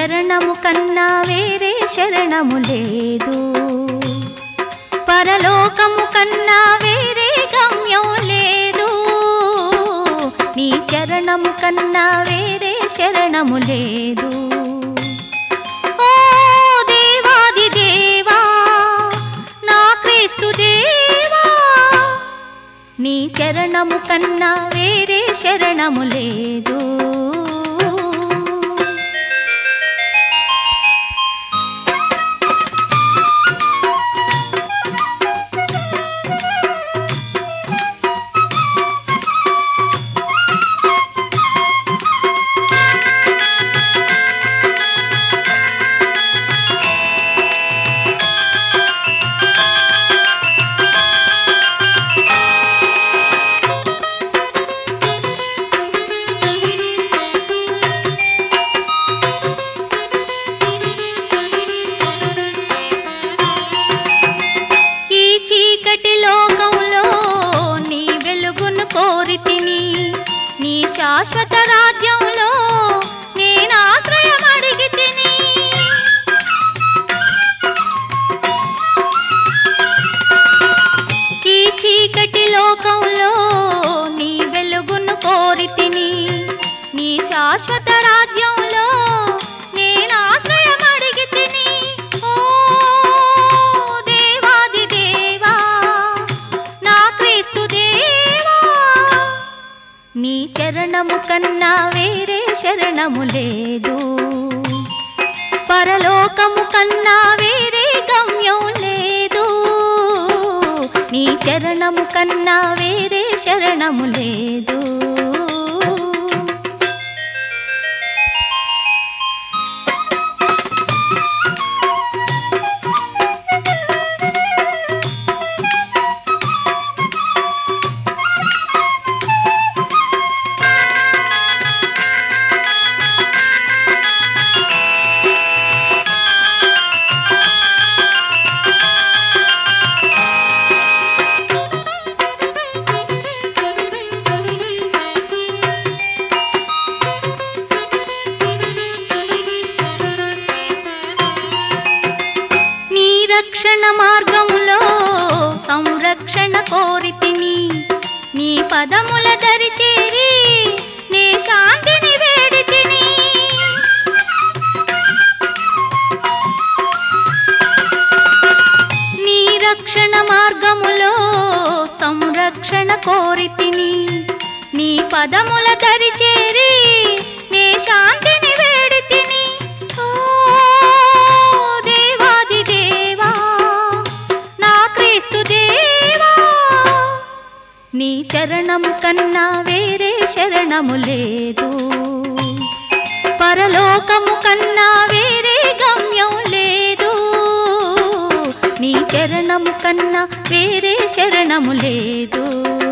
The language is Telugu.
చరణము కన్నా వేరే శరణము లేదు పరలోకము కన్నా వేరే గమ్యం లేదు నీ చరణము కన్నా వేరే శరణము లేదు ఓ దేవాది దేవా నా క్రీస్తు దేవా నీ చరణము కన్నా వేరే శరణము లేదు ఈ చీకటి లోకంలో నీ వెలుగును కోరితిని నీ శాశ్వత రాజ్యంలో నేను ఆశ్రయం అడిగితిని ఈ చీకటి లోకంలో నీ వెలుగును కోరితిని నీ శాశ్వత రాజ్యంలో నేను ఆశ్రయం అడిగితిని ఓ దేవాది దేవా నా క్రీస్తు దేవా నీ చరణము కన్నా వేరే శరణము లేదు పరలోకము కన్నా వేరే గమ్యం లేదు నీ చరణము కన్నా వేరే శరణము లేదు నీ రక్షణ మార్గములో సంరక్షణ కోరితిని నీ పదముల దరి చేరి నే శాంతిని వేడితిని నీ రక్షణ మార్గములో సంరక్షణ కోరితిని నీ పదముల దరి చేరి నే శాంతిని వేడితిని ఓ దేవాది దేవా నా క్రీస్తు దేవా నీ చరణము కన్నా వేరే శరణము లేదు పరలోకము కన్నా వేరే గమ్యం లేదు నీ చరణము కన్నా వేరే శరణము లేదు